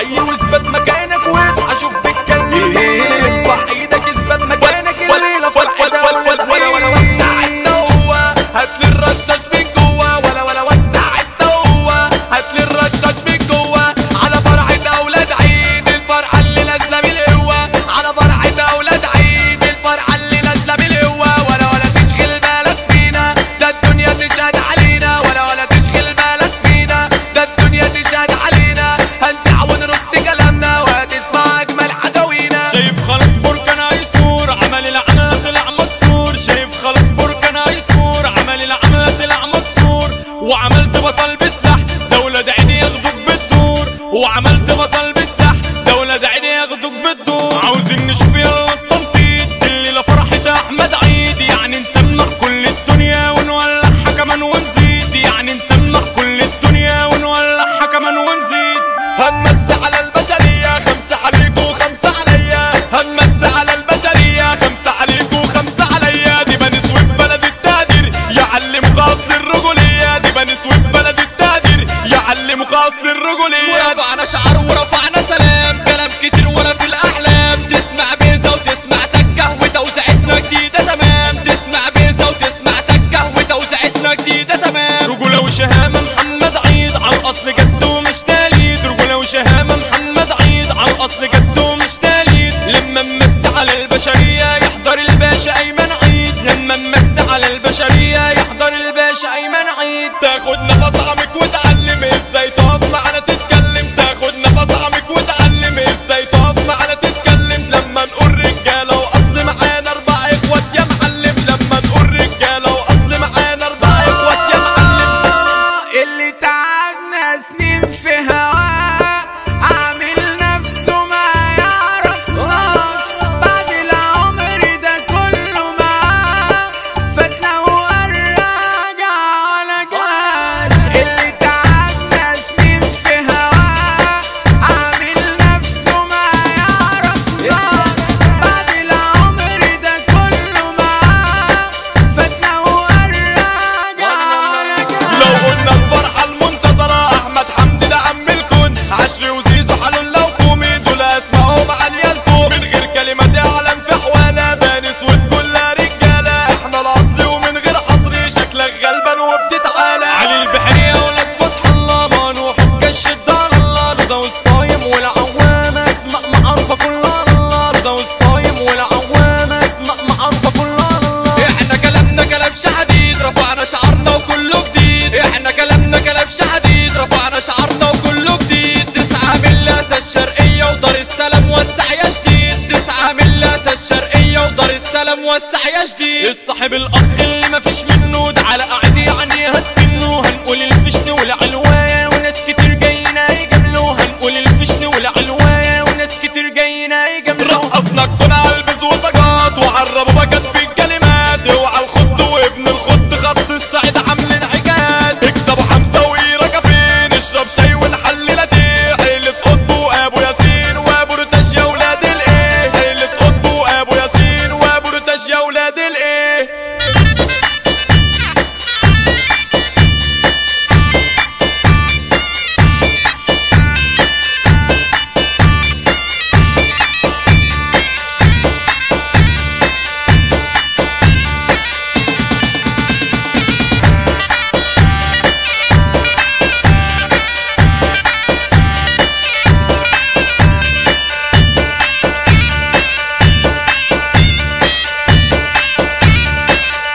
حي واثبت مكانك واصحى شوف بتكلم ارفع ايدك اثبت مكانك الليله فرحة دولة ولا ولا وسع انت هو هاتلي الرشاش من جوا ولا ولا وسع انت هو هاتلي الرشاش من جوا على فرحة اولاد عيد الفرحة اللي نازلة بالقوة على فرحة اولاد عيد الفرحة اللي نازلة بالقوة ولا ولا تشغل بالك فينا ده الدنيا تشهد علينا ولا ولا تشغل بالك فينا ده الدنيا تشهد علينا هنزع ونرد كلامنا وهتسمع اجمل حداوينا شايف خلاص بركان هيصور عمل العملة طلع مكسور شايف خلاص بركان هيصور عمل العملة طلع مكسور وعملت بطل بسلاح دولة دعيني ياخدوك بالدور وعملت بطل بسلاح دولة دعيني ياخدوك بالدور عاوزين نشوف يلا التنطيط الليلة فرحة أحمد عيد يعني نسمع كل الدنيا ونولعها كمان ونزيد يعني نسمع كل الدنيا ونولعها كمان ونزيد هنمس على البشرية خمسة عليكوا خمسة عليا هنمس على البشرية خمسة عليكوا خمسة عليا دي بني سويف بلد التقدير يعلموك أصل الرجولية دي بني سويف بلد التقدير يعلموك أصل الرجولية ورفعنا شعر ورفعنا سلام كلام كتير ولا في الأحلام تسمع بيزة وتسمع تكة وتوزيعتنا جديدة تمام تسمع بيزة وتسمع تكة وتوزيعتنا جديدة تمام رجولة وشهامة محمد عيد على الأصل جد ومش تاليد رجولة وشهامة محمد عيد على الأصل جد ومش تاليد لما نمس على البشرية يحضر الباشا أيمن عيد لما نمس على البشرية يحضر الباشا أيمن عيد تاخد نفس عميق وتعلم ازاي تقف معانا تتكلم تاخد نفس عميق وتعلم ازاي تقف معانا تتكلم لما نقول رجاله واصل معانا اربع اخوات يا معلم لما نقول رجاله واصل معانا اربع اخوات يا معلم اللي تعبنا سنين في هواه عامل نفسه ما يعرفناش بعد العمر ده كله معاه فاتنا وراجع ولا جاش اللي تعبنا سنين في هواه عامل نفسه ما يعرفناش بعد العمر ده كله معاه فاتنا وراجع ولا جاش لو قلنا الفرحة المنتظرة أحمد حمدي ده عم الكون عشري وزيزو حلول لو كومي دول أسمائهم عالية الفوق من غير كلمة يعلم في حوالة باني سويت كلها رجالة احنا الأصل ومن غير حصري شكلك غلبان وبتتعالى علي البحرية ولاد فتح الله بنوح الجيش الدار الله رضا والصايم والعوامة اسمع معروفة كلها الله رضا والصايم والعوامة اسمع معروفة كلها الله احنا كلامنا كلامش حديد رفعنا شعرنا وكله جديد احنا كلامنا كلامش حديد رفعنا شعرنا وكله جديد تسعة من الأسى الشرقية ودار السلام وسع يا جديد تسعة من الأسى الشرقية ودار السلام وسع يا جديد الصاحب الاخ اللي مفيش منه ده على قعد يعني هتكنه هنقول الفشن والعلواية وناس كتير جايين يجاملوا هنقول الفشن والعلواية وناس كتير جايين يجاملوا رقصنا الكون عالبز وطاقات وعربوا بجد بالكلمات اوعى الخط وابن الخط خط السعيد عاملين حكايات اكسبوا حمزه وإيرا فين نشرب شاي ونحلي لاتيه عيلة قطب وابو ياسين وابو رتاش يا ولاد الايه عيلة قطب وابو ياسين وابو رتاش يا ولاد الايه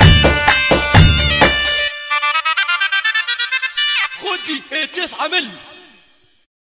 خدي تسعة ملي